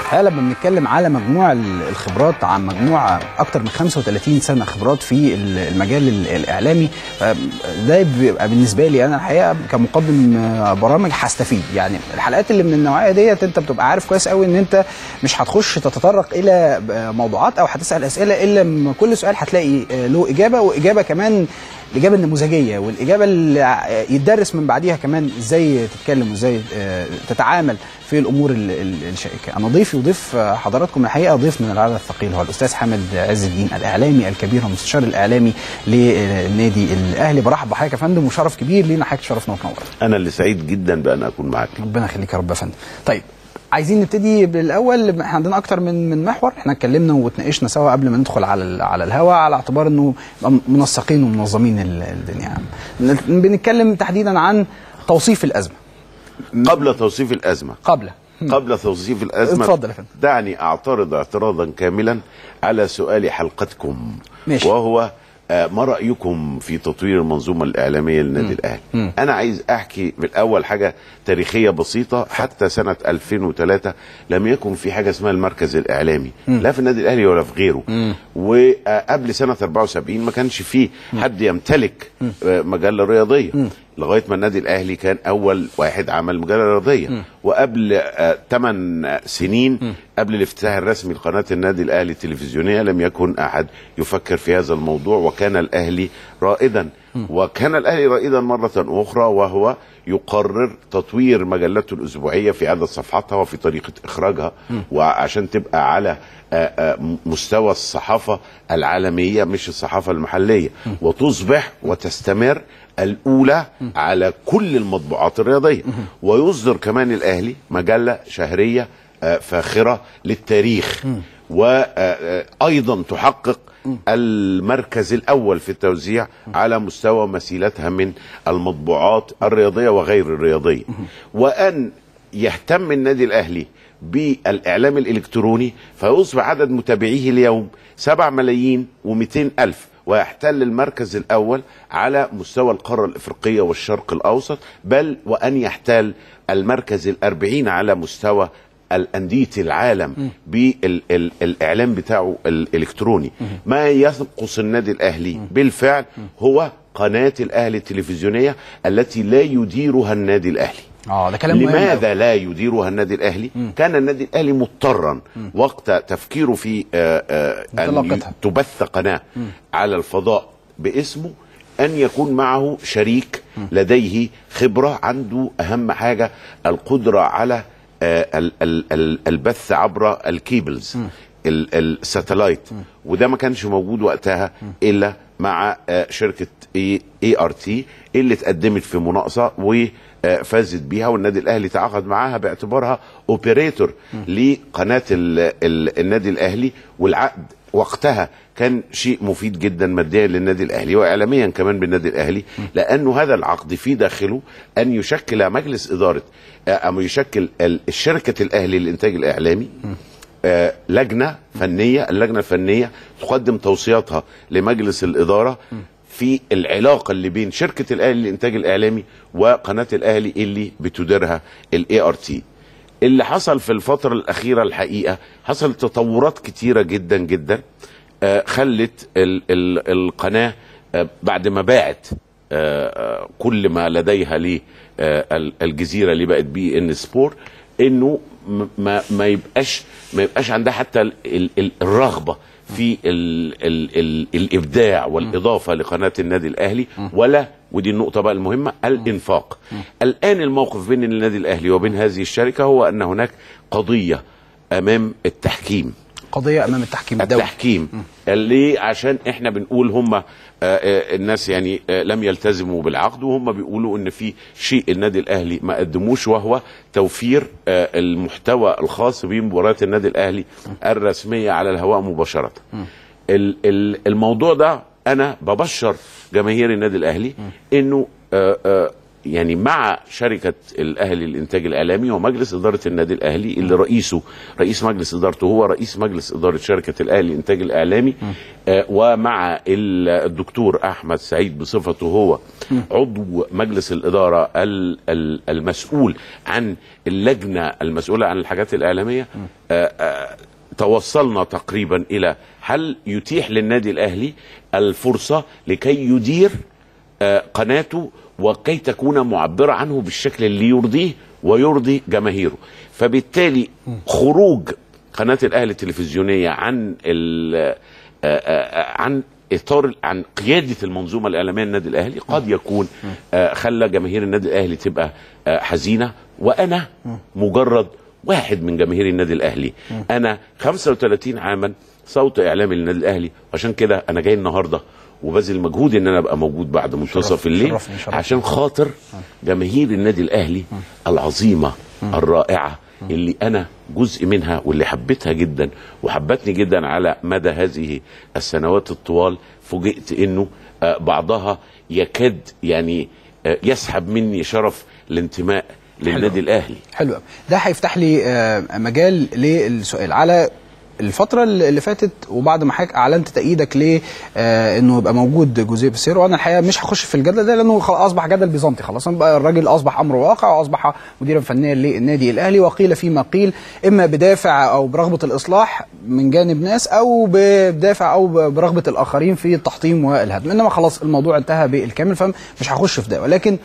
الحقيقه لما بنتكلم على مجموع ال- الخبرات عن مجموعه اكتر من 35 سنه خبرات في ال- المجال ال- الاعلامي آه، ده بيبقى بالنسبه لي انا الحقيقه كمقدم آه، برامج هستفيد يعني الحلقات اللي من النوعيه ديت انت بتبقى عارف كويس قوي ان انت مش هتخش تتطرق الى آه، موضوعات او هتسال اسئله الا لما كل سؤال هتلاقي آه، له اجابه واجابه كمان الاجابه النموذجيه والاجابه اللي ع- يتدرس من بعديها كمان ازاي تتكلم وازاي آه، تتعامل في الامور ال- ال- الشائكه. انا ضيفي وضيف آه، حضراتكم الحقيقه ضيف من العدد الثقيل هو الاستاذ حامد عز الدين الاعلامي الكبير والمستشار الاعلامي للنادي الاهلي برحب بحضرتك يا فندم وشرف كبير لينا حضرتك شرفنا وتنورنا. انا اللي سعيد جدا بان اكون معك ربنا يخليك يا رب يا فندم. طيب عايزين نبتدي بالاول احنا عندنا اكتر من من محور احنا اتكلمنا واتناقشنا سوا قبل ما ندخل على ال- على الهواء على اعتبار انه نبقى منسقين ومنظمين ال- الدنيا بن- بنتكلم تحديدا عن توصيف الازمه قبل توصيف الازمه قبل قبل توصيف الازمه اتفضل يا فندم. دعني اعترض اعتراضا كاملا على سؤال حلقتكم ماشي. وهو آه، ما رايكم في تطوير المنظومه الاعلاميه للنادي الاهلي انا عايز احكي بالاول حاجه تاريخيه بسيطه حتى سنه 2003 لم يكن في حاجه اسمها المركز الاعلامي لا في النادي الاهلي ولا في غيره وقبل سنه 74 ما كانش فيه حد يمتلك آه، مجله رياضيه لغايه ما النادي الاهلي كان اول واحد عمل مجله رياضيه وقبل 8 سنين قبل الافتتاح الرسمي لقناه النادي الاهلي التلفزيونيه لم يكن احد يفكر في هذا الموضوع وكان الاهلي رائدا وكان الاهلي رائدا مره اخرى وهو يقرر تطوير مجلته الاسبوعيه في عدد صفحاتها وفي طريقه اخراجها وعشان تبقى على آه، آه، مستوى الصحافه العالميه مش الصحافه المحليه وتصبح وتستمر الاولى على كل المطبوعات الرياضيه ويصدر كمان الاهلي مجله شهريه آه، فاخره للتاريخ وايضا تحقق المركز الاول في التوزيع على مستوى مسيلتها من المطبوعات الرياضيه وغير الرياضيه وان يهتم النادي الاهلي بالاعلام الالكتروني فيصبح عدد متابعيه اليوم 7 ملايين و200 الف ويحتل المركز الاول على مستوى القاره الافريقيه والشرق الاوسط بل وان يحتل المركز الأربعين على مستوى الأندية العالم بالإعلام بتاعه الإلكتروني ما ينقص النادي الأهلي بالفعل هو قناة الأهلي التلفزيونية التي لا يديرها النادي الأهلي اه ده كلام مهم أوي. لماذا لا يديرها النادي الاهلي؟ كان النادي الاهلي مضطرا وقت تفكيره في آه، آه، ان انطلاقتها. ي- تبث قناه على الفضاء باسمه ان يكون معه شريك لديه خبره عنده اهم حاجه القدره على آه، ال- ال- ال- البث عبر الكيبلز ال- الساتلايت وده ما كانش موجود وقتها الا مع آه، شركه اي ار تي اللي اتقدمت في مناقصه وفازت بيها والنادي الاهلي تعاقد معاها باعتبارها اوبريتور لقناه ال- ال- النادي الاهلي والعقد وقتها كان شيء مفيد جدا ماديا للنادي الاهلي واعلاميا كمان بالنادي الاهلي لانه هذا العقد في داخله ان يشكل مجلس اداره آه، او يشكل ال- شركه الاهلي للانتاج الاعلامي آه، لجنه فنيه اللجنه الفنيه تقدم توصياتها لمجلس الاداره في العلاقه اللي بين شركه الاهلي للانتاج الاعلامي وقناه الاهلي اللي بتديرها الاي ار تي اللي حصل في الفتره الاخيره الحقيقه حصل تطورات كتيره جدا جدا آه، خلت ال ال القناه آه، بعد ما باعت آه، آه، كل ما لديها للجزيره اللي بقت بي ان سبور انه م- ما ما يبقاش ما يبقاش عندها حتى ال ال ال الرغبه في ال ال ال الابداع والاضافه لقناه النادي الاهلي ولا ودي النقطه بقى المهمه الانفاق الان الموقف بين النادي الاهلي وبين هذه الشركه هو ان هناك قضيه امام التحكيم قضيه امام التحكيم الدولي التحكيم اللي عشان احنا بنقول هم آه، آه، الناس يعني آه، لم يلتزموا بالعقد وهم بيقولوا ان في شيء النادي الاهلي ما قدموش وهو توفير آه، المحتوى الخاص بمباريات النادي الاهلي الرسميه على الهواء مباشره ال- ال- الموضوع ده انا ببشر جماهير النادي الاهلي انه آه، آه، يعني مع شركه الاهلي للانتاج الاعلامي ومجلس اداره النادي الاهلي اللي رئيسه رئيس مجلس ادارته هو رئيس مجلس اداره شركه الاهلي للانتاج الاعلامي آه ومع ال- الدكتور احمد سعيد بصفته هو عضو مجلس الاداره ال- ال- المسؤول عن اللجنه المسؤوله عن الحاجات الاعلاميه آه آه توصلنا تقريبا الى هل يتيح للنادي الاهلي الفرصه لكي يدير آه، قناته وكي تكون معبرة عنه بالشكل اللي يرضيه ويرضي جماهيره فبالتالي خروج قناة الأهلي التلفزيونية عن ال- آه، آه، عن اطار عن قياده المنظومه الاعلاميه للنادي الاهلي قد يكون آه، خلى جماهير النادي الاهلي تبقى آه، حزينه وانا مجرد واحد من جماهير النادي الاهلي انا 35 عاما صوت اعلامي للنادي الاهلي عشان كده انا جاي النهارده وبذل مجهود ان انا ابقى موجود بعد منتصف الليل شرفني- شرفني. عشان خاطر جماهير النادي الاهلي العظيمه الرائعه اللي انا جزء منها واللي حبيتها جدا وحبتني جدا على مدى هذه السنوات الطوال فوجئت انه آه، بعضها يكاد يعني آه، يسحب مني شرف الانتماء للنادي الاهلي حلو قوي ده هيفتح لي آه، مجال للسؤال على الفترة اللي فاتت وبعد ما حضرتك اعلنت تأييدك ل آه انه يبقى موجود جوزيه بيسيرو وانا الحقيقة مش هخش في الجدل ده لانه خلاص اصبح جدل بيزنطي خلاص بقى الراجل اصبح امر واقع واصبح مديرا فنيا للنادي الاهلي وقيل فيما قيل اما بدافع او برغبة الاصلاح من جانب ناس او بدافع او برغبة الاخرين في التحطيم والهدم انما خلاص الموضوع انتهى بالكامل فمش هخش في ده ولكن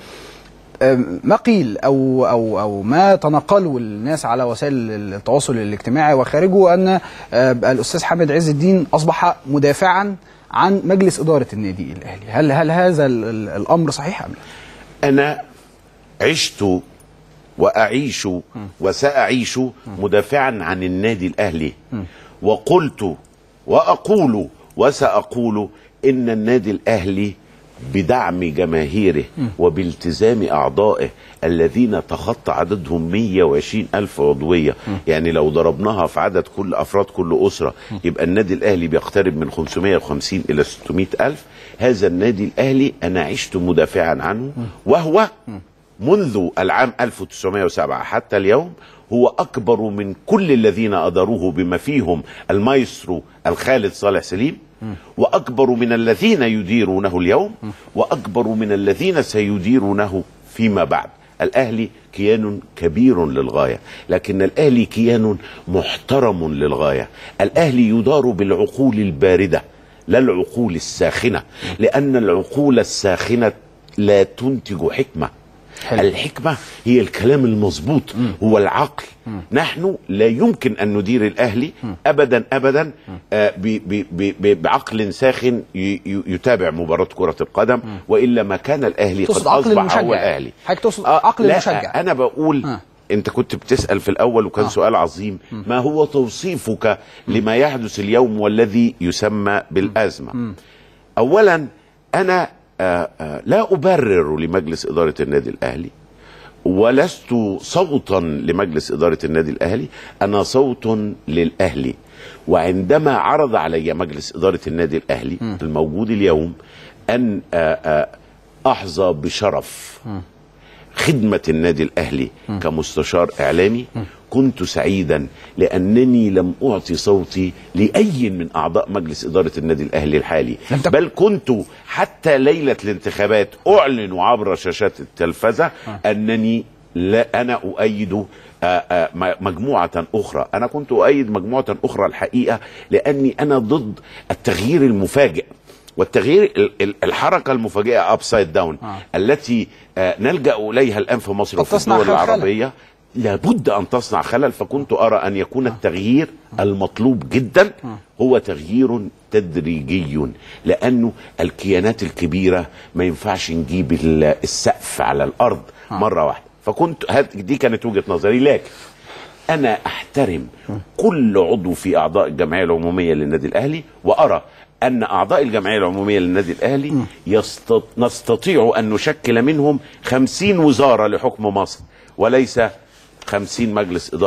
ما قيل او او او ما تناقله الناس على وسائل التواصل الاجتماعي وخارجه ان آه، الاستاذ حامد عز الدين اصبح مدافعا عن مجلس اداره النادي الاهلي، هل هل هذا ال- ال- الامر صحيح ام لا؟ انا عشت واعيش وساعيش مدافعا عن النادي الاهلي وقلت واقول وساقول ان النادي الاهلي بدعم جماهيره وبالتزام اعضائه الذين تخطى عددهم 120 الف عضويه يعني لو ضربناها في عدد كل افراد كل اسره يبقى النادي الاهلي بيقترب من 550 الى 600 الف هذا النادي الاهلي انا عشت مدافعا عنه وهو منذ العام 1907 حتى اليوم هو أكبر من كل الذين أداروه بما فيهم المايسترو الخالد صالح سليم وأكبر من الذين يديرونه اليوم وأكبر من الذين سيديرونه فيما بعد الأهلي كيان كبير للغاية لكن الأهلي كيان محترم للغاية الأهلي يدار بالعقول الباردة لا العقول الساخنة لأن العقول الساخنة لا تنتج حكمة حلو. الحكمة هي الكلام المظبوط هو العقل نحن لا يمكن أن ندير الأهلي أبدا أبدا آه، ب- ب- ب- ب- بعقل ساخن ي- ي- يتابع مباراة كرة القدم وإلا ما كان الأهلي قد تقصد عقل أصبح المشجع هو يعني. الأهلي حضرتك تقصد آه، عقل لا، المشجع. أنا بقول آه. انت كنت بتسال في الاول وكان آه. سؤال عظيم ما هو توصيفك لما يحدث اليوم والذي يسمى بالازمه اولا انا آه، آه، لا ابرر لمجلس اداره النادي الاهلي ولست صوتا لمجلس اداره النادي الاهلي انا صوت للاهلي وعندما عرض علي مجلس اداره النادي الاهلي الموجود اليوم ان آه، آه، احظى بشرف خدمة النادي الأهلي كمستشار إعلامي كنت سعيدا لأنني لم أعطي صوتي لأي من أعضاء مجلس إدارة النادي الأهلي الحالي لم تكن- بل كنت حتى ليلة الانتخابات أعلن عبر شاشات التلفزة أنني لا أنا أؤيد آه، آه، م- مجموعة أخرى أنا كنت أؤيد مجموعة أخرى الحقيقة لأني أنا ضد التغيير المفاجئ والتغيير ال- ال- الحركة المفاجئة أبسايد داون آه. التي آه، نلجأ إليها الآن في مصر قد وفي تصنع الدول خلخلة. العربية لابد أن تصنع خلل فكنت أرى أن يكون التغيير المطلوب جدا هو تغيير تدريجي لأنه الكيانات الكبيرة ما ينفعش نجيب ال- السقف على الأرض مرة واحدة فكنت هاد- دي كانت وجهة نظري لكن انا احترم كل عضو في اعضاء الجمعيه العموميه للنادي الاهلي وارى ان اعضاء الجمعيه العموميه للنادي الاهلي يستط... نستطيع ان نشكل منهم خمسين وزاره لحكم مصر وليس خمسين مجلس اداره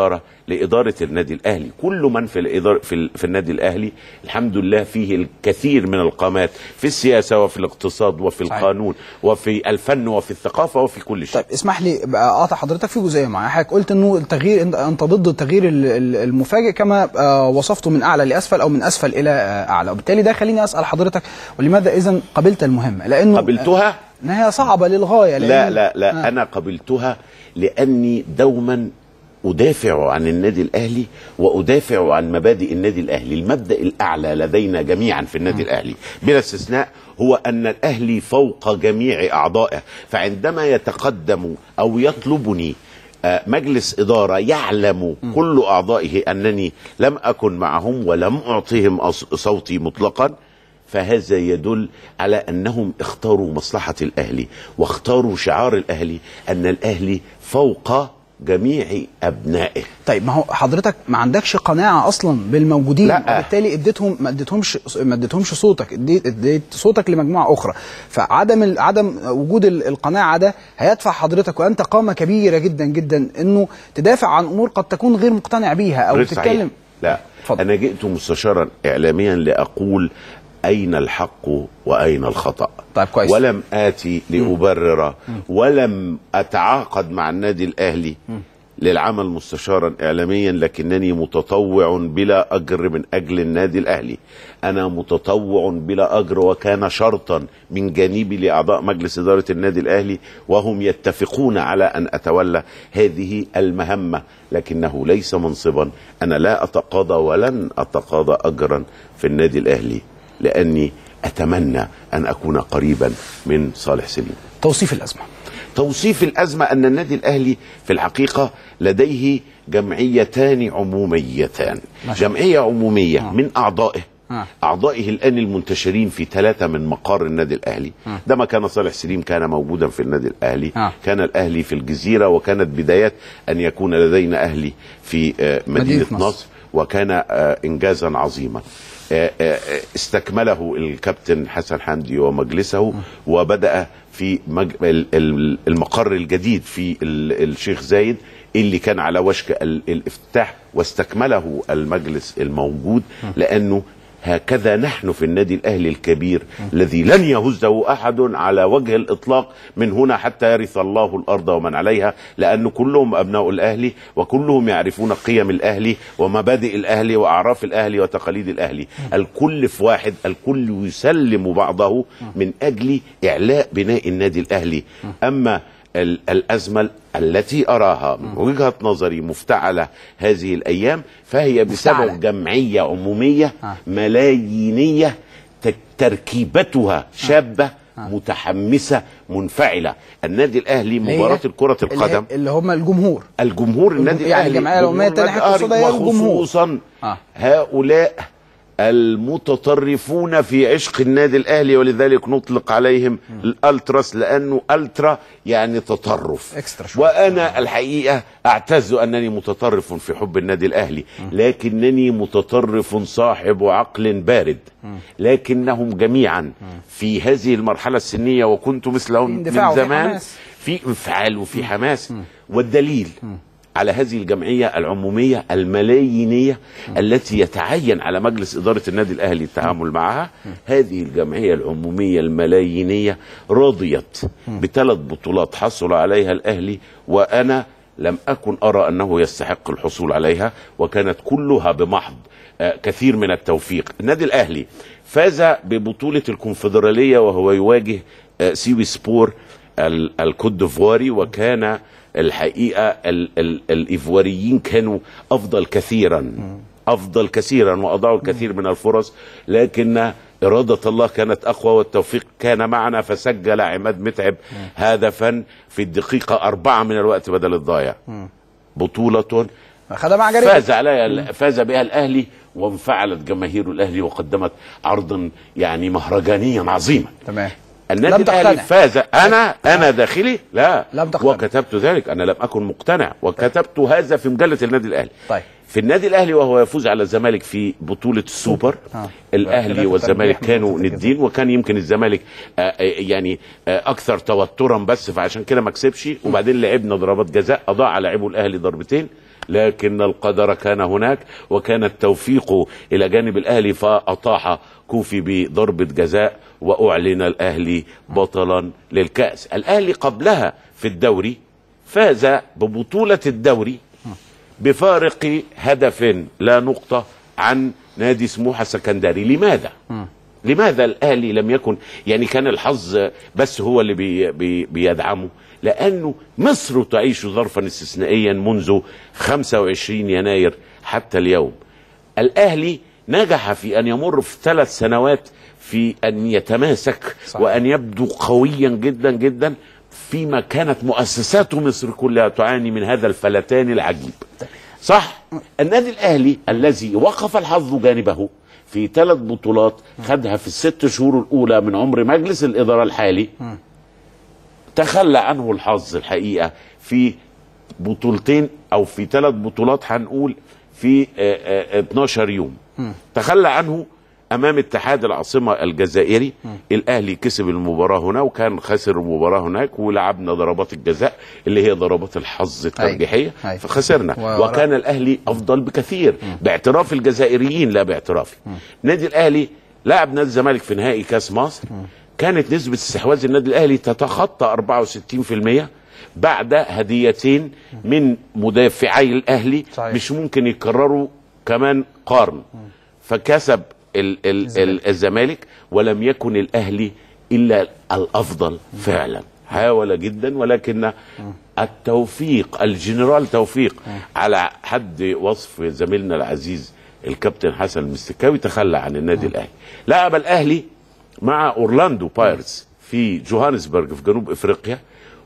لاداره النادي الاهلي كل من في الاداره في, ال- في النادي الاهلي الحمد لله فيه الكثير من القامات في السياسه وفي الاقتصاد وفي صحيح. القانون وفي الفن وفي الثقافه وفي كل شيء طيب اسمح لي بقى اقاطع حضرتك في جزئيه معينه حضرتك قلت انه التغيير انت انت ضد التغيير ال- ال- المفاجئ كما آه، وصفته من اعلى لاسفل او من اسفل الى آه، اعلى وبالتالي ده خليني اسال حضرتك ولماذا اذا قبلت المهمه لانه قبلتها انها صعبه للغايه لا لأن- لا لا آه. انا قبلتها لاني دوما ادافع عن النادي الاهلي وادافع عن مبادئ النادي الاهلي المبدا الاعلى لدينا جميعا في النادي الاهلي بلا استثناء هو ان الاهلي فوق جميع اعضائه فعندما يتقدم او يطلبني آه، مجلس إدارة يعلم كل أعضائه أنني لم أكن معهم ولم أعطيهم أص- صوتي مطلقا فهذا يدل على أنهم اختاروا مصلحة الأهلي واختاروا شعار الأهلي أن الأهلي فوق جميع أبنائه طيب ما هو حضرتك ما عندكش قناعه اصلا بالموجودين لا. وبالتالي اديتهم ما اديتهمش ما اديتهمش صوتك اديت اديت صوتك لمجموعه اخرى فعدم ال- عدم وجود ال- القناعه ده هيدفع حضرتك وانت قامه كبيره جدا جدا انه تدافع عن امور قد تكون غير مقتنع بيها او غير صحيح. تتكلم لا اتفضل. أنا جئت مستشارا إعلاميا لأقول أين الحق وأين الخطأ طيب كويس. ولم آتي لأبرر ولم أتعاقد مع النادي الأهلي للعمل مستشارا إعلاميا لكنني متطوع بلا أجر من أجل النادي الأهلي أنا متطوع بلا أجر وكان شرطا من جانبي لأعضاء مجلس إدارة النادي الأهلي وهم يتفقون على أن أتولى هذه المهمة لكنه ليس منصبا أنا لا أتقاضى ولن أتقاضى أجرا في النادي الأهلي لأني أتمنى أن أكون قريبا من صالح سليم توصيف الازمه توصيف الأزمة أن النادي الأهلي في الحقيقة لديه جمعيتان عموميتان ما شاء جمعية عمومية آه. من أعضائه آه. أعضائه الآن المنتشرين في ثلاثة من مقار النادي الأهلي آه. ده ما كان صالح سليم كان موجودا في النادي الأهلي آه. كان الأهلي في الجزيرة وكانت بدايات أن يكون لدينا أهلي في آه، مدينة, مدينة نصر. نصر وكان آه، إنجازا عظيما آه، آه، استكمله الكابتن حسن حمدي ومجلسه وبدأ في مج... ال- ال- المقر الجديد في ال- الشيخ زايد اللي كان على وشك ال- الافتتاح واستكمله المجلس الموجود لأنه هكذا نحن في النادي الاهلي الكبير الذي لن يهزه احد على وجه الاطلاق من هنا حتى يرث الله الارض ومن عليها لان كلهم ابناء الاهلي وكلهم يعرفون قيم الاهلي ومبادئ الاهلي واعراف الاهلي وتقاليد الاهلي الكل في واحد الكل يسلم بعضه من اجل اعلاء بناء النادي الاهلي اما ال- الازمه التي اراها من وجهه نظري مفتعله هذه الايام فهي مفتعلة. بسبب جمعيه عموميه آه. ملايينيه ت- تركيبتها شابه متحمسه منفعله النادي الاهلي اللي هي- مباراه الكره اللي هي- القدم اللي هم الجمهور الجمهور النادي يعني الاهلي الجمعية العمومية جمهور التانية النادي حتى الأهلي الصدى هي الجمهور. وخصوصا آه. هؤلاء المتطرفون في عشق النادي الاهلي ولذلك نطلق عليهم الالتراس لانه الترا يعني تطرف إكسترا شوية. وانا الحقيقه اعتز انني متطرف في حب النادي الاهلي لكنني متطرف صاحب عقل بارد لكنهم جميعا في هذه المرحله السنيه وكنت مثلهم في من اندفاع وفي زمان حماس. في انفعال وفي حماس والدليل على هذه الجمعية العمومية الملايينية التي يتعين على مجلس إدارة النادي الأهلي التعامل معها هذه الجمعية العمومية الملايينية رضيت بثلاث بطولات حصل عليها الأهلي وأنا لم أكن أرى أنه يستحق الحصول عليها وكانت كلها بمحض آه، كثير من التوفيق النادي الأهلي فاز ببطولة الكونفدرالية وهو يواجه آه، سيوي سبور ال- الكوت ديفواري وكان الحقيقه ال ال الايفواريين كانوا افضل كثيرا افضل كثيرا واضاعوا الكثير من الفرص لكن إرادة الله كانت أقوى والتوفيق كان معنا فسجل عماد متعب هدفا في الدقيقة أربعة من الوقت بدل الضايع بطولة خدها مع جريمه فاز عليها فاز بها الاهلي وانفعلت جماهير الاهلي وقدمت عرضا يعني مهرجانيا عظيما تمام النادي لم الاهلي تقتنع. فاز انا انا داخلي لا لم تقتنع. وكتبت ذلك انا لم اكن مقتنع وكتبت هذا في مجله النادي الاهلي طيب. في النادي الاهلي وهو يفوز على الزمالك في بطوله السوبر آه. الاهلي ثلاثة والزمالك ترجيح كانوا من ندين وكان يمكن الزمالك آه، آه، يعني آه، اكثر توترا بس فعشان كده ما كسبش وبعدين لعبنا ضربات جزاء اضاع لاعبه الاهلي ضربتين لكن القدر كان هناك وكان التوفيق الى جانب الاهلي فاطاح كوفي بضربه جزاء واعلن الاهلي بطلا للكاس الاهلي قبلها في الدوري فاز ببطوله الدوري بفارق هدف لا نقطه عن نادي سموحه السكندري لماذا لماذا الاهلي لم يكن يعني كان الحظ بس هو اللي بي بي بيدعمه لانه مصر تعيش ظرفا استثنائيا منذ 25 يناير حتى اليوم الاهلي نجح في ان يمر في ثلاث سنوات في ان يتماسك صحيح. وان يبدو قويا جدا جدا فيما كانت مؤسسات مصر كلها تعاني من هذا الفلتان العجيب صح النادي الاهلي الذي وقف الحظ جانبه في ثلاث بطولات خدها في الست شهور الاولى من عمر مجلس الاداره الحالي تخلى عنه الحظ الحقيقه في بطولتين او في ثلاث بطولات هنقول في آه، آه، 12 يوم تخلى عنه امام اتحاد العاصمه الجزائري الاهلي كسب المباراه هنا وكان خسر المباراه هناك ولعبنا ضربات الجزاء اللي هي ضربات الحظ الترجيحيه أي. فخسرنا و- وكان الاهلي افضل بكثير باعتراف الجزائريين لا باعترافي نادي الاهلي لعب نادي الزمالك في نهائي كاس مصر كانت نسبه استحواذ النادي الاهلي تتخطى 64% بعد هديتين من مدافعي الاهلي صحيح. مش ممكن يكرروا كمان قرن فكسب ال ال ال الزمالك ولم يكن الاهلي الا الافضل فعلا حاول جدا ولكن التوفيق الجنرال توفيق على حد وصف زميلنا العزيز الكابتن حسن المستكاوي تخلى عن النادي الاهلي لعب الاهلي مع اورلاندو بايرتس في جوهانسبرج في جنوب افريقيا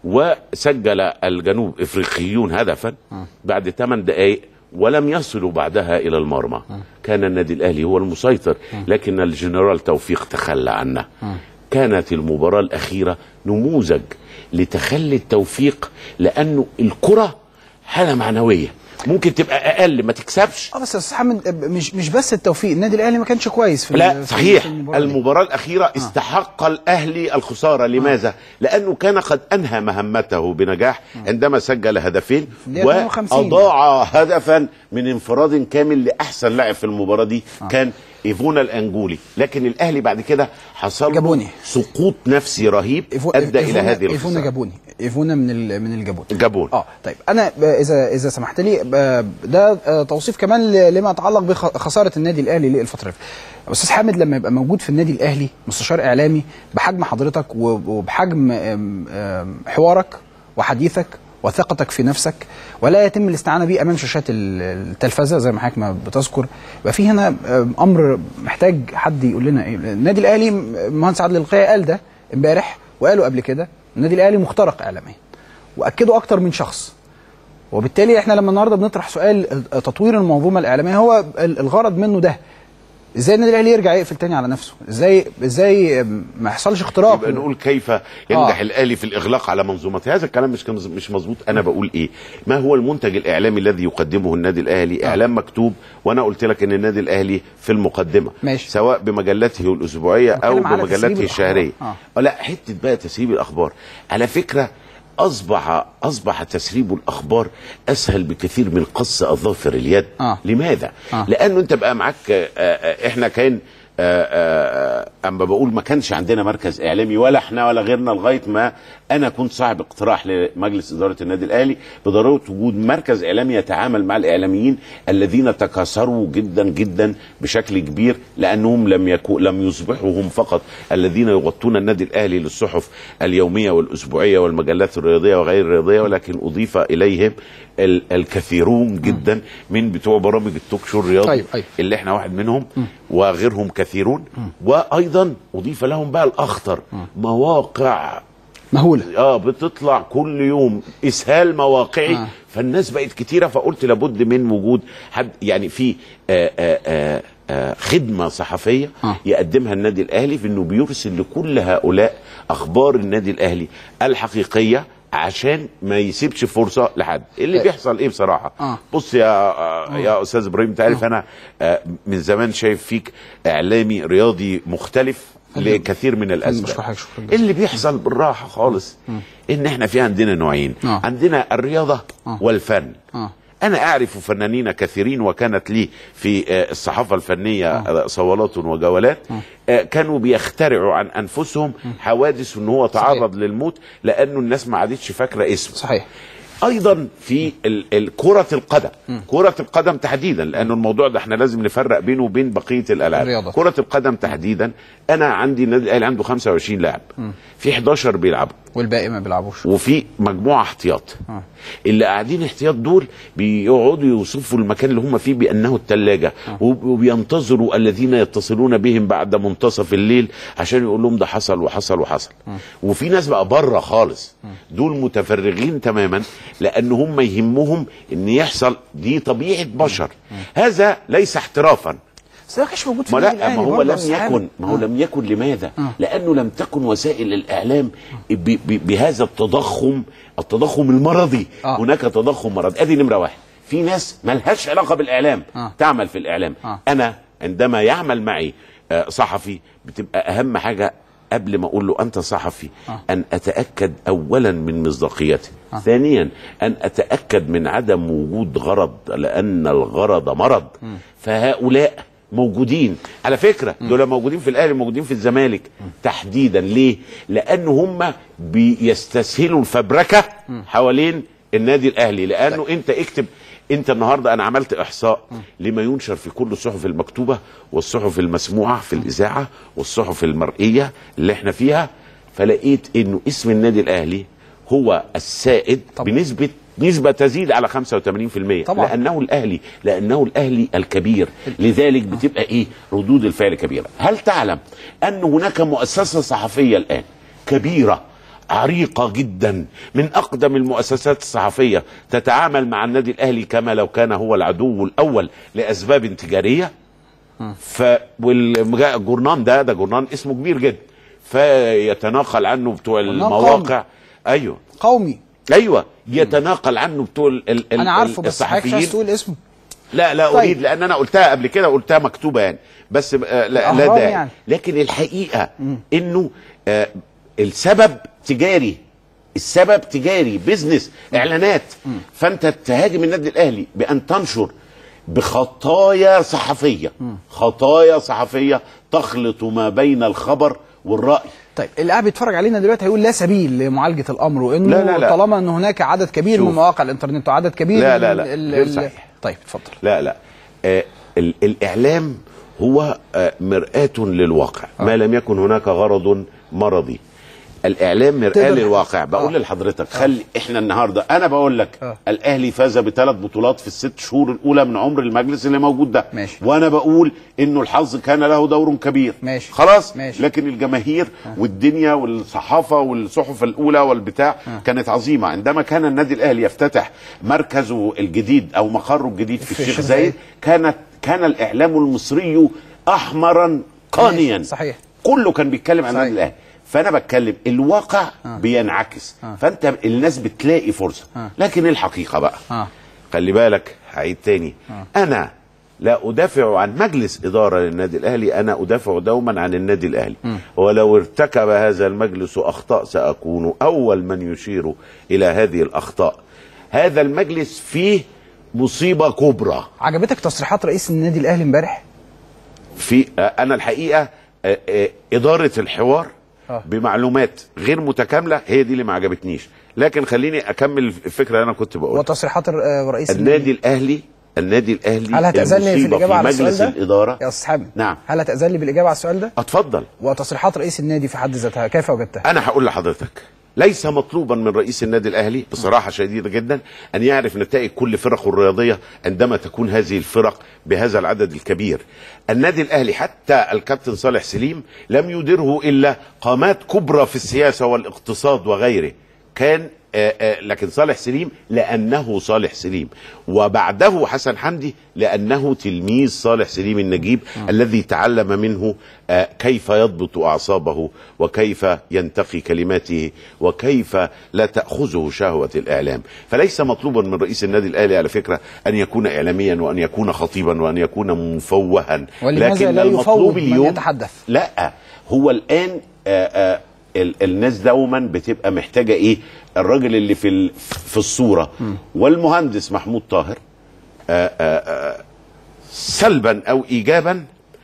وسجل الجنوب افريقيون هدفا بعد 8 دقائق ولم يصلوا بعدها الى المرمى كان النادي الاهلي هو المسيطر لكن الجنرال توفيق تخلى عنه كانت المباراه الاخيره نموذج لتخلي التوفيق لانه الكره حاله معنويه ممكن تبقى اقل ما تكسبش اه بس يا استاذ حامد مش مش بس التوفيق النادي الاهلي ما كانش كويس في لا ال- في- صحيح في المباراة دي. المباراة الأخيرة استحق الأهلي الخسارة لماذا؟ لأنه كان قد أنهى مهمته بنجاح عندما سجل هدفين الدقيقة 52. وأضاع هدفا من انفراد كامل لأحسن لاعب في المباراة دي كان إيفونا الأنجولي لكن الأهلي بعد كده حصل له جابوني. سقوط نفسي رهيب إيفو- أدى إلى إيفونا- هذه ايفونا الخسارة جابوني ايفونا من ال- من الجابون جابون اه طيب انا ب- اذا اذا سمحت لي ب- ده آه، توصيف كمان ل- لما يتعلق بخساره النادي الاهلي للفتره اللي فاتت. استاذ حامد لما يبقى موجود في النادي الاهلي مستشار اعلامي بحجم حضرتك و- وبحجم آم، آم، حوارك وحديثك وثقتك في نفسك ولا يتم الاستعانه بيه امام شاشات ال- التلفزه زي ما حضرتك ما بتذكر يبقى في هنا آم، امر محتاج حد يقول لنا ايه النادي الاهلي المهندس عادل القيعي قال ده امبارح وقالوا قبل كده النادي الاهلي مخترق اعلاميا واكدوا اكتر من شخص وبالتالي احنا لما النهارده بنطرح سؤال تطوير المنظومه الاعلاميه هو ال- الغرض منه ده ازاي النادي الاهلي يرجع يقفل تاني على نفسه ازاي ازاي ما يحصلش اختراق يبقى نقول كيف ينجح آه. الاهلي في الاغلاق على منظومته هذا الكلام مش مش مظبوط انا بقول ايه ما هو المنتج الاعلامي الذي يقدمه النادي الاهلي آه. اعلام مكتوب وانا قلت لك ان النادي الاهلي في المقدمه ماشي. سواء بمجلته الاسبوعيه او بتكلم على تسريب بمجلته الأخبار. الشهريه آه. لا حته بقى تسريب الاخبار على فكره اصبح اصبح تسريب الاخبار اسهل بكثير من قص اظافر اليد آه. لماذا آه. لانه انت بقى معاك آه، آه، احنا كان آه، آه، اما بقول ما كانش عندنا مركز اعلامي ولا احنا ولا غيرنا لغايه ما انا كنت صاحب اقتراح لمجلس اداره النادي الاهلي بضروره وجود مركز اعلامي يتعامل مع الاعلاميين الذين تكاثروا جدا جدا بشكل كبير لانهم لم يكو لم يصبحوا هم فقط الذين يغطون النادي الاهلي للصحف اليوميه والاسبوعيه والمجلات الرياضيه وغير الرياضيه ولكن اضيف اليهم ال- الكثيرون جدا من بتوع برامج التوك شو الرياضي طيب، طيب. اللي احنا واحد منهم وغيرهم كثيرون وايضا اضيف لهم بقى الاخطر مواقع مهوله اه بتطلع كل يوم اسهال مواقعي آه. آه. فالناس بقت كتيره فقلت لابد من وجود حد يعني في آه آه آه آه خدمه صحفيه آه. آه. يقدمها النادي الاهلي في انه بيرسل لكل هؤلاء اخبار النادي الاهلي الحقيقيه عشان ما يسيبش فرصه لحد اللي آه. بيحصل ايه بصراحه آه. بص يا آه يا استاذ ابراهيم انت عارف انا آه من زمان شايف فيك اعلامي رياضي مختلف لكثير من الاسباب بشكر حضرتك، شكرا جزيلا. اللي بيحصل بالراحه خالص ان احنا في عندنا نوعين آه. عندنا الرياضه آه. والفن اه انا اعرف فنانين كثيرين وكانت لي في آه، الصحافه الفنيه آه، صولات وجولات آه، كانوا بيخترعوا عن انفسهم حوادث ان هو تعرض للموت لانه الناس ما عادتش فاكره اسمه صحيح ايضا في ال- ال- كره القدم كره القدم تحديدا لانه الموضوع ده احنا لازم نفرق بينه وبين بقيه الالعاب الرياضة. كره القدم تحديدا انا عندي النادي الاهلي عنده 25 لاعب في 11 بيلعبوا والباقي ما بيلعبوش وفي مجموعه احتياط اللي قاعدين احتياط دول بيقعدوا يوصفوا المكان اللي هم فيه بانه الثلاجه وبينتظروا الذين يتصلون بهم بعد منتصف الليل عشان يقول لهم ده حصل وحصل وحصل وفي ناس بقى بره خالص دول متفرغين تماما لان هم يهمهم ان يحصل دي طبيعه بشر هذا ليس احترافا بس ده ما كانش موجود في ما النادي لا الأهلي ما هو برضه لم يا أستاذ يكن حامد. ما هو آه. لم يكن لماذا؟ آه. لانه لم تكن وسائل الاعلام ب ب بهذا التضخم التضخم المرضي آه. هناك تضخم مرضي ادي نمره واحد في ناس ملهاش علاقه بالاعلام آه. تعمل في الاعلام آه. انا عندما يعمل معي آه، صحفي بتبقى اهم حاجه قبل ما اقول له انت صحفي آه. ان اتاكد اولا من مصداقيته ثانيا ان اتاكد من عدم وجود غرض لان الغرض مرض فهؤلاء موجودين على فكره دول موجودين في الاهلي موجودين في الزمالك تحديدا ليه لان هم بيستسهلوا الفبركه حوالين النادي الاهلي لانه انت اكتب انت النهارده انا عملت احصاء لما ينشر في كل الصحف المكتوبه والصحف المسموعه في الاذاعه والصحف المرئيه اللي احنا فيها فلقيت انه اسم النادي الاهلي هو السائد طبعا. بنسبه نسبة تزيد على 85% طبعا. لأنه الأهلي لأنه الأهلي الكبير لذلك بتبقى إيه ردود الفعل كبيرة هل تعلم أن هناك مؤسسة صحفية الآن كبيرة عريقة جدا من أقدم المؤسسات الصحفية تتعامل مع النادي الأهلي كما لو كان هو العدو الأول لأسباب تجارية ف والجورنان ده ده جورنان اسمه كبير جدا فيتناقل عنه بتوع جورنان المواقع ايوه قومي ايوه يتناقل عنه بتوع ال ال ال- انا عارفه بس حضرتك مش عايز تقول اسمه لا لا طيب. اريد لان انا قلتها قبل كده قلتها مكتوبه يعني بس آه، لا, لا الأهرام داعي يعني. لكن الحقيقه انه آه السبب تجاري السبب تجاري بيزنس اعلانات فانت تهاجم النادي الاهلي بان تنشر بخطايا صحفيه خطايا صحفيه تخلط ما بين الخبر والراي طيب اللي قاعد بيتفرج علينا دلوقتي هيقول لا سبيل لمعالجه الامر وانه لا، لا، لا. طالما ان هناك عدد كبير شوف. من مواقع الانترنت وعدد كبير لا، من لا، لا، ال- غير ال- صحيح. طيب اتفضل لا لا آه ال- الاعلام هو آه مرآة للواقع ما لم يكن هناك غرض مرضي الاعلام مرآة تقدر- للواقع بقول آه. لحضرتك خلي احنا النهارده انا بقول لك آه. الاهلي فاز بثلاث بطولات في الست شهور الاولى من عمر المجلس اللي موجود ده ماشي. وانا بقول انه الحظ كان له دور كبير ماشي. خلاص ماشي. لكن الجماهير والدنيا والصحافه والصحف الاولى والبتاع كانت عظيمه عندما كان النادي الاهلي يفتتح مركزه الجديد او مقره الجديد في, في الشيخ الشيخ زايد زايد. كانت كان الاعلام المصري احمرا قانيا ماشي. صحيح. كله كان بيتكلم عن صحيح. النادي الاهلي فانا بتكلم الواقع بينعكس فانت الناس بتلاقي فرصه لكن الحقيقه بقى آه. خلي بالك هعيد تاني انا لا ادافع عن مجلس اداره للنادي الاهلي انا ادافع دوما عن النادي الاهلي ولو ارتكب هذا المجلس اخطاء ساكون اول من يشير الى هذه الاخطاء هذا المجلس فيه مصيبه كبرى عجبتك تصريحات رئيس النادي الاهلي امبارح في انا الحقيقه آه، آه، اداره الحوار آه. بمعلومات غير متكامله هي دي اللي ما عجبتنيش لكن خليني اكمل الفكره اللي انا كنت بقولها وتصريحات الر- آه، رئيس النادي الاهلي النادي الاهلي هل هتأذن لي في المصيبة الاجابه على السؤال مجلس ده الاداره يا استاذ حامد نعم. هل هتأذن لي بالاجابه على السؤال ده اتفضل وتصريحات رئيس النادي في حد ذاتها كيف وجدتها انا هقول لحضرتك ليس مطلوبا من رئيس النادي الاهلي بصراحه شديده جدا ان يعرف نتائج كل فرقه الرياضيه عندما تكون هذه الفرق بهذا العدد الكبير. النادي الاهلي حتى الكابتن صالح سليم لم يدره الا قامات كبرى في السياسه والاقتصاد وغيره. كان آه، آه، لكن صالح سليم لانه صالح سليم وبعده حسن حمدي لانه تلميذ صالح سليم النجيب الذي تعلم منه آه، كيف يضبط اعصابه وكيف ينتقي كلماته وكيف لا تاخذه شهوه الاعلام فليس مطلوبا من رئيس النادي الاهلي على فكره ان يكون اعلاميا وان يكون خطيبا وان يكون مفوها ولماذا لا يفوض من يتحدث؟ لا هو الان آآ آآ ال- الناس دوما بتبقى محتاجه ايه الراجل اللي في ال- في الصوره والمهندس محمود طاهر آه، آه، آه، سلبا او ايجابا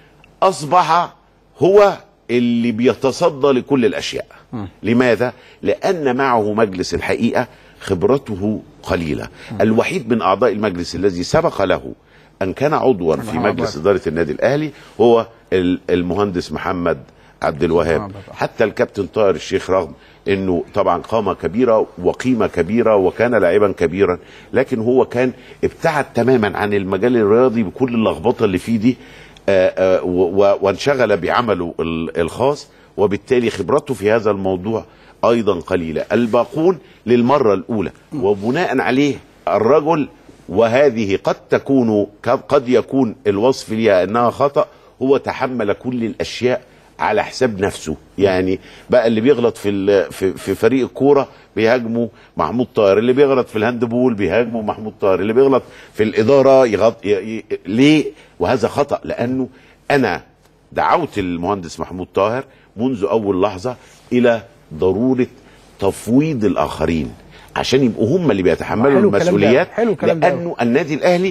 اصبح هو اللي بيتصدى لكل الاشياء لماذا لان معه مجلس الحقيقه خبرته قليله الوحيد من اعضاء المجلس الذي سبق له ان كان عضوا في محمد مجلس عبد. اداره النادي الاهلي هو ال- المهندس محمد عبد الوهاب محمد عبد. حتى الكابتن طاهر الشيخ رغم انه طبعا قامه كبيره وقيمه كبيره وكان لاعبا كبيرا لكن هو كان ابتعد تماما عن المجال الرياضي بكل اللخبطه اللي فيه دي آه، آه، و- و- وانشغل بعمله ال- الخاص وبالتالي خبرته في هذا الموضوع ايضا قليله الباقون للمره الاولى وبناء عليه الرجل وهذه قد تكون قد يكون الوصف لها انها خطا هو تحمل كل الاشياء على حساب نفسه يعني بقى اللي بيغلط في ال- في, في فريق الكوره بيهاجموا محمود طاهر اللي بيغلط في الهاندبول بيهاجموا محمود طاهر اللي بيغلط في الاداره يغط ي... ي... ليه وهذا خطا لانه انا دعوت المهندس محمود طاهر منذ اول لحظه الى ضروره تفويض الاخرين عشان يبقوا هم اللي بيتحملوا حلو الكلام ده. المسؤوليات حلو الكلام ده. لانه النادي الاهلي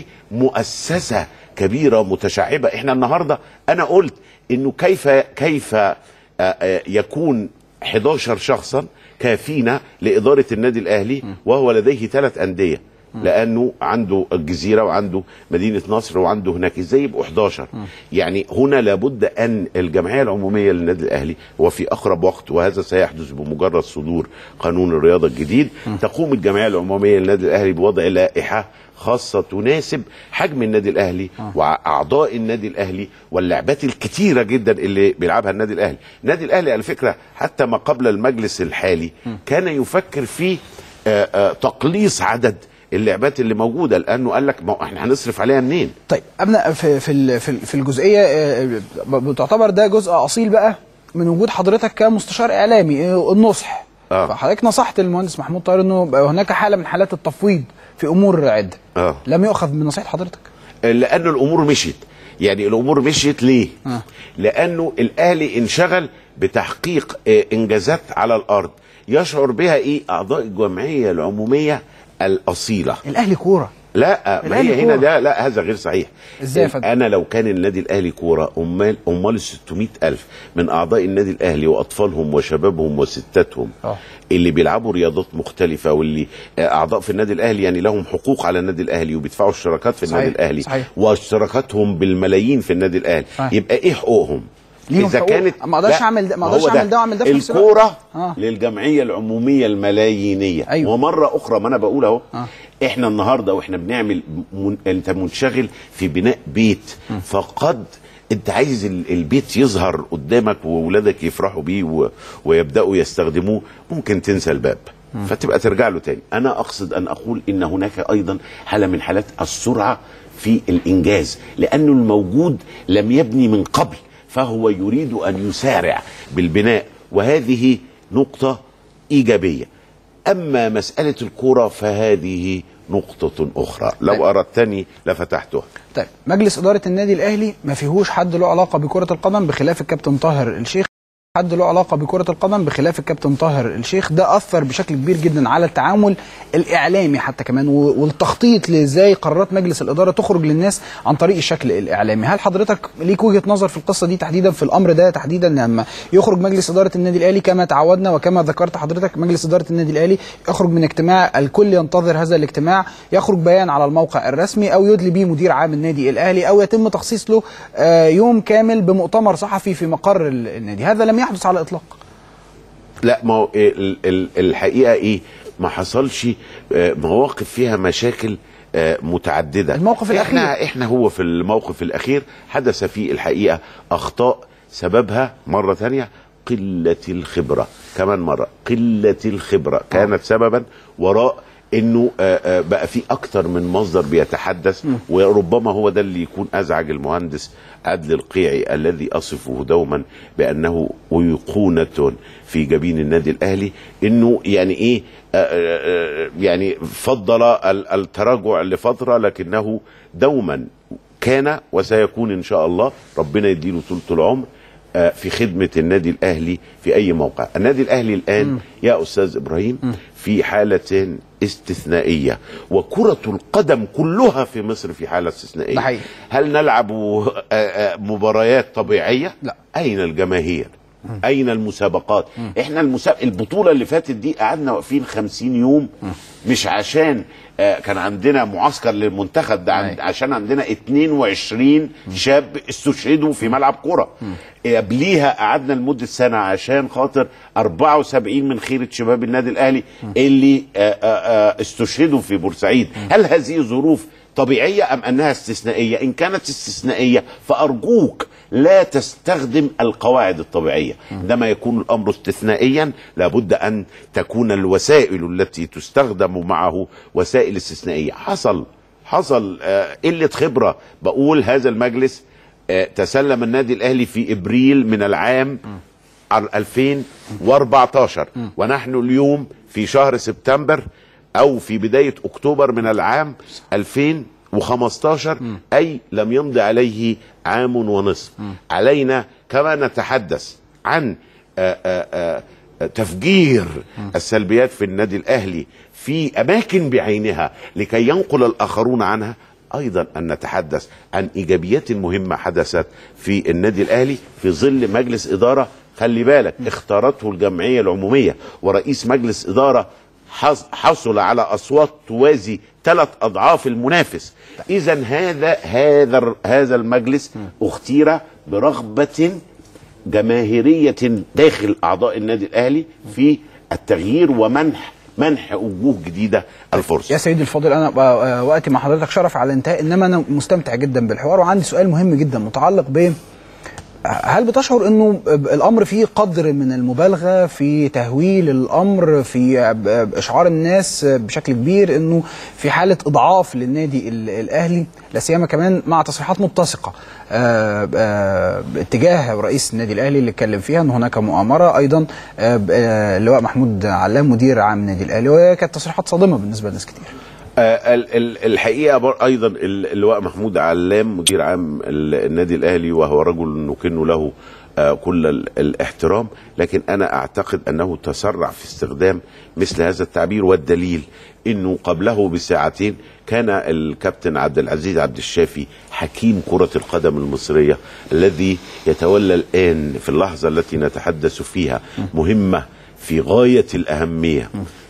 مؤسسه كبيره متشعبه احنا النهارده انا قلت انه كيف كيف آه، آه، يكون 11 شخصا كافينا لاداره النادي الاهلي وهو لديه ثلاث انديه لانه عنده الجزيره وعنده مدينه نصر وعنده هناك ازاي يبقوا 11 يعني هنا لابد ان الجمعيه العموميه للنادي الاهلي وفي اقرب وقت وهذا سيحدث بمجرد صدور قانون الرياضه الجديد تقوم الجمعيه العموميه للنادي الاهلي بوضع لائحه خاصة تناسب حجم النادي الأهلي وأعضاء النادي الأهلي واللعبات الكتيرة جدا اللي بيلعبها النادي الأهلي النادي الأهلي على فكرة حتى ما قبل المجلس الحالي كان يفكر في آه، آه، تقليص عدد اللعبات اللي موجودة لأنه قال لك ما هو احنا هنصرف عليها منين طيب ابدا في في ال- في ال- في الجزئيه آه، بتعتبر ده جزء اصيل بقى من وجود حضرتك كمستشار اعلامي آه، النصح آه. فحضرتك نصحت المهندس محمود طاهر انه بقى هناك حاله من حالات التفويض في امور عده آه. لم يؤخذ من نصيحه حضرتك لأن الأمور مشيت يعني الأمور مشيت ليه آه. لأنه الأهلي انشغل بتحقيق آه، إنجازات على الأرض يشعر بها إيه أعضاء الجمعية العمومية الأصيلة الاهلي كوره لا ما الأهلي هي هنا كورة. ده لا هذا غير صحيح إزاي يا فندم؟ انا لو كان النادي الاهلي كوره امال امال ال 600 الف من اعضاء النادي الاهلي واطفالهم وشبابهم وستاتهم آه. اللي بيلعبوا رياضات مختلفه واللي آه، اعضاء في النادي الاهلي يعني لهم حقوق على النادي الاهلي وبيدفعوا اشتراكات في صحيح، النادي الاهلي صحيح. واشتراكاتهم بالملايين في النادي الاهلي صحيح. يبقى ايه حقوقهم ليهم اذا حقوق. كانت ما أقدرش لا، أعمل ده- ما هو أقدرش أعمل ده وأعمل ده في نفس الوقت. الكوره آه. للجمعيه العموميه الملايينيه أيوة. ومره اخرى ما انا بقول اهو آه. احنا النهارده واحنا بنعمل من... انت منشغل في بناء بيت فقد انت عايز ال- البيت يظهر قدامك واولادك يفرحوا بيه و... ويبداوا يستخدموه ممكن تنسى الباب فتبقى ترجع له تاني انا اقصد ان اقول ان هناك ايضا حاله من حالات السرعه في الانجاز لانه الموجود لم يبني من قبل فهو يريد ان يسارع بالبناء وهذه نقطه ايجابيه اما مساله الكره فهذه نقطه اخرى طيب. لو اردتني لفتحتها طيب مجلس اداره النادي الاهلي ما فيهوش حد له علاقه بكره القدم بخلاف الكابتن طاهر الشيخ حد له علاقه بكره القدم بخلاف الكابتن طاهر الشيخ ده اثر بشكل كبير جدا على التعامل الاعلامي حتى كمان و- والتخطيط لازاي قرارات مجلس الاداره تخرج للناس عن طريق الشكل الاعلامي هل حضرتك ليك وجهه نظر في القصه دي تحديدا في الامر ده تحديدا لما يخرج مجلس اداره النادي الاهلي كما تعودنا وكما ذكرت حضرتك مجلس اداره النادي الاهلي يخرج من اجتماع الكل ينتظر هذا الاجتماع يخرج بيان على الموقع الرسمي او يدلي به مدير عام النادي الاهلي او يتم تخصيص له آه، يوم كامل بمؤتمر صحفي في مقر ال- النادي هذا لم يحدث على الاطلاق لا ما هو ال- ال- الحقيقه ايه ما حصلش آه، مواقف فيها مشاكل آه، متعدده الموقف الأخير. احنا احنا هو في الموقف الاخير حدث فيه الحقيقه اخطاء سببها مره ثانيه قله الخبره كمان مره قله الخبره كانت سببا وراء انه آه، آه، بقى في اكتر من مصدر بيتحدث وربما هو ده اللي يكون ازعج المهندس عدل القيعي الذي اصفه دوما بانه ايقونه في جبين النادي الاهلي انه يعني ايه آه، آه، آه، يعني فضل ال- التراجع لفتره لكنه دوما كان وسيكون ان شاء الله ربنا يديله طولة العمر آه، في خدمه النادي الاهلي في اي موقع النادي الاهلي الان يا استاذ ابراهيم في حاله استثنائيه وكره القدم كلها في مصر في حاله استثنائيه ده حقيقي. هل نلعب آه، آه، مباريات طبيعيه لا. اين الجماهير اين المسابقات احنا المسابقة البطوله اللي فاتت دي قعدنا واقفين 50 يوم مش عشان آه، كان عندنا معسكر للمنتخب ده عن- أيوة. عشان عندنا 22 شاب استشهدوا في ملعب كرة قبليها قعدنا لمدة سنة عشان خاطر 74 من خيرة شباب النادي الأهلي اللي آه، آه، آه، استشهدوا في بورسعيد هل هذه ظروف طبيعية أم أنها استثنائية إن كانت استثنائية فأرجوك لا تستخدم القواعد الطبيعية عندما يكون الأمر استثنائيا لابد أن تكون الوسائل التي تستخدم معه وسائل استثنائية حصل حصل آه، قلة خبرة بقول هذا المجلس آه، تسلم النادي الأهلي في إبريل من العام ال- 2014 ونحن اليوم في شهر سبتمبر او في بدايه اكتوبر من العام 2015 اي لم يمضي عليه عام ونصف علينا كما نتحدث عن آه، آه، آه، تفجير السلبيات في النادي الاهلي في اماكن بعينها لكي ينقل الاخرون عنها ايضا ان نتحدث عن ايجابيات مهمه حدثت في النادي الاهلي في ظل مجلس اداره خلي بالك اختارته الجمعيه العموميه ورئيس مجلس اداره حص- حصل على اصوات توازي ثلاث اضعاف المنافس اذا هذا هذا ال- هذا المجلس اختير برغبه جماهيريه داخل اعضاء النادي الاهلي في التغيير ومنح منح وجوه جديده الفرصه يا سيدي الفاضل انا ب- آه، وقتي مع حضرتك شرف على الانتهاء انما انا مستمتع جدا بالحوار وعندي سؤال مهم جدا متعلق ب هل بتشعر انه الامر فيه قدر من المبالغه في تهويل الامر في اشعار الناس بشكل كبير انه في حاله اضعاف للنادي ال- الاهلي لا سيما كمان مع تصريحات متسقه آه، آه، اتجاه رئيس النادي الاهلي اللي اتكلم فيها ان هناك مؤامره ايضا آه، ب- آه، اللواء محمود علام مدير عام النادي الاهلي وكانت تصريحات صادمه بالنسبه لناس كتير آه، ال- ال- الحقيقه بر- ايضا ال- اللواء محمود علام مدير عام ال- النادي الاهلي وهو رجل نكن له آه، كل ال- الاحترام لكن انا اعتقد انه تسرع في استخدام مثل هذا التعبير والدليل انه قبله بساعتين كان الكابتن عبد العزيز عبد الشافي حكيم كره القدم المصريه الذي يتولى الان في اللحظه التي نتحدث فيها مهمه في غايه الاهميه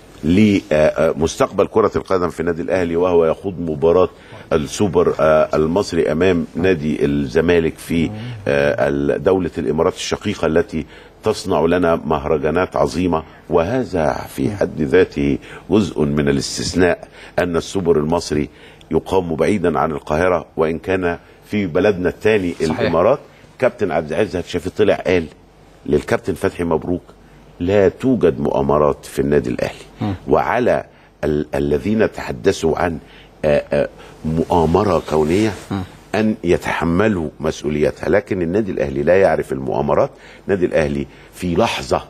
لمستقبل كرة القدم في النادي الأهلي وهو يخوض مباراة السوبر آه، المصري أمام نادي الزمالك في آه، ال- دولة الإمارات الشقيقة التي تصنع لنا مهرجانات عظيمة وهذا في حد ذاته جزء من الاستثناء أن السوبر المصري يقام بعيدا عن القاهرة وإن كان في بلدنا الثاني صحيح. الإمارات كابتن عبد العزيز شافي طلع قال للكابتن فتحي مبروك لا توجد مؤامرات في النادي الاهلي وعلى ال- الذين تحدثوا عن آه، آه، مؤامره كونيه ان يتحملوا مسؤوليتها لكن النادي الاهلي لا يعرف المؤامرات النادي الاهلي في لحظه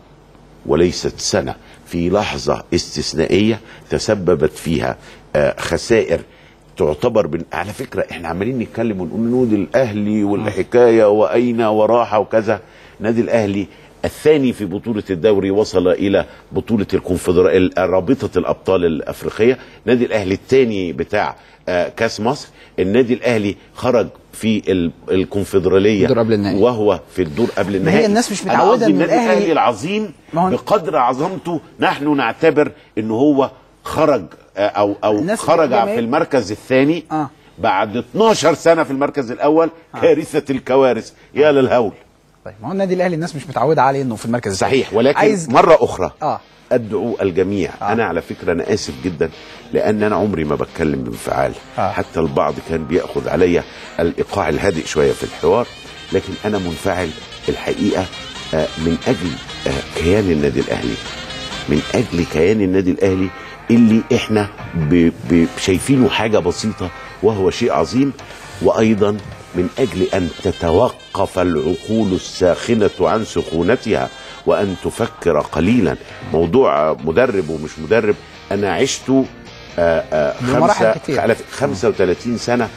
وليست سنه في لحظه استثنائيه تسببت فيها آه، خسائر تعتبر بن... على فكره احنا عمالين نتكلم ونقول نادي الاهلي والحكايه واين وراح وكذا نادي الاهلي الثاني في بطولة الدوري وصل إلى بطولة الكونفدرالية رابطة الأبطال الأفريقية نادي الأهلي الثاني بتاع آه، كاس مصر النادي الأهلي خرج في ال- الكونفدرالية الدور قبل النهائي. وهو في الدور قبل ما النهائي هي الناس مش أنا متعودة قصدي إن النادي الأهلي- الأهلي العظيم ما هو- بقدر عظمته نحن نعتبر ان هو خرج آه، او او الناس خرج الجماهير- في المركز الثاني آه. بعد 12 سنه في المركز الاول كارثه الكوارث يا للهول طيب ما هو النادي الاهلي الناس مش متعوده عليه انه في المركز الثاني. صحيح ولكن عايز مره اخرى آه. ادعو الجميع آه. آه. انا على فكره انا اسف جدا لان انا عمري ما بتكلم بانفعال آه. آه. حتى البعض كان بياخذ عليا الايقاع الهادئ شويه في الحوار لكن انا منفعل الحقيقه آه، من اجل آه، كيان النادي الاهلي من اجل كيان النادي الاهلي اللي احنا ب- ب- شايفينه حاجه بسيطه وهو شيء عظيم وايضا من اجل ان تتوقف العقول الساخنه عن سخونتها وان تفكر قليلا موضوع آه، مدرب ومش مدرب انا عشت آه، آه، بمراحل خمسة كتير. على فكرة 35 سنه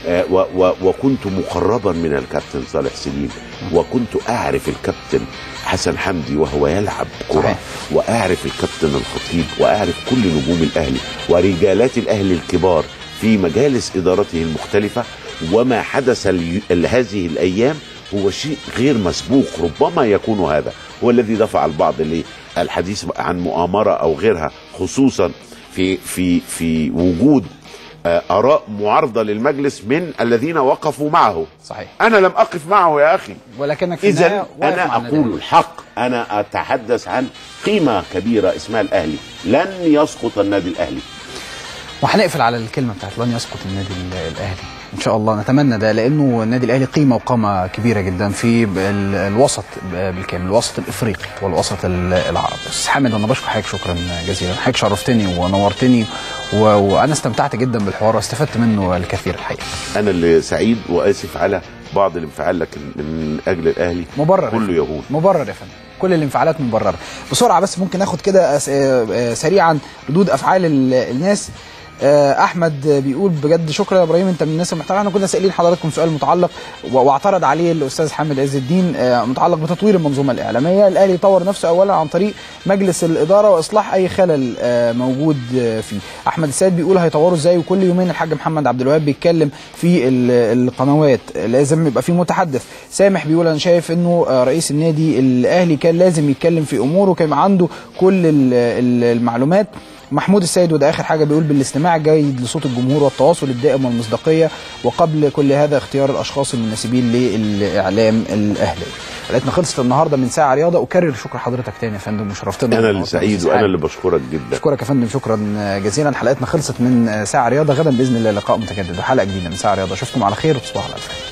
آه، و- و- وكنت مقربا من الكابتن صالح سليم وكنت اعرف الكابتن حسن حمدي وهو يلعب كره صحيح. واعرف الكابتن الخطيب واعرف كل نجوم الاهلي ورجالات الاهلي الكبار في مجالس ادارته المختلفه وما حدث ال- ال- هذه الايام هو شيء غير مسبوق ربما يكون هذا هو الذي دفع البعض للحديث عن مؤامره او غيرها خصوصا في في في وجود آه، اراء معارضه للمجلس من الذين وقفوا معه صحيح انا لم اقف معه يا اخي ولكنك في النهاية اذا واقف مع انا النادي اقول الأهلي. الحق انا اتحدث عن قيمه كبيره اسمها الاهلي لن يسقط النادي الاهلي وهنقفل على الكلمه بتاعت لن يسقط النادي ال- الاهلي ان شاء الله نتمنى ده لانه النادي الاهلي قيمه وقامه كبيره جدا في ال- الوسط بالكامل الوسط الافريقي والوسط ال- العربي استاذ حامد انا بشكر حضرتك شكرا جزيلا حضرتك شرفتني ونورتني و... وانا استمتعت جدا بالحوار واستفدت منه الكثير الحقيقه انا اللي سعيد واسف على بعض الانفعال لكن من اجل الاهلي مبرر كله يهون مبرر يا فندم كل الانفعالات مبرره بسرعه بس ممكن اخد كده أس- آه، آه، سريعا ردود افعال ال- الناس آه، احمد بيقول بجد شكرا يا ابراهيم انت من الناس المحترمه احنا كنا سائلين حضراتكم سؤال متعلق و- واعترض عليه الاستاذ حامد عز الدين آه، متعلق بتطوير المنظومه الاعلاميه الاهلي يطور نفسه اولا عن طريق مجلس الاداره واصلاح اي خلل آه، موجود آه، فيه احمد السيد بيقول هيطوروا ازاي وكل يومين الحاج محمد عبد الوهاب بيتكلم في ال- القنوات لازم يبقى في متحدث سامح بيقول انا شايف انه آه، رئيس النادي الاهلي كان لازم يتكلم في اموره كان عنده كل ال- ال- المعلومات محمود السيد وده اخر حاجه بيقول بالاستماع الجيد لصوت الجمهور والتواصل الدائم والمصداقيه وقبل كل هذا اختيار الاشخاص المناسبين للاعلام الاهلي حلقتنا خلصت النهارده من ساعه رياضه اكرر شكر حضرتك تاني يا فندم وشرفتنا انا اللي سعيد وانا اللي بشكرك جدا اشكرك يا فندم شكرا جزيلا حلقتنا خلصت من ساعه رياضه غدا باذن الله لقاء متجدد وحلقه جديده من ساعه رياضه اشوفكم على خير وتصبحوا على الف خير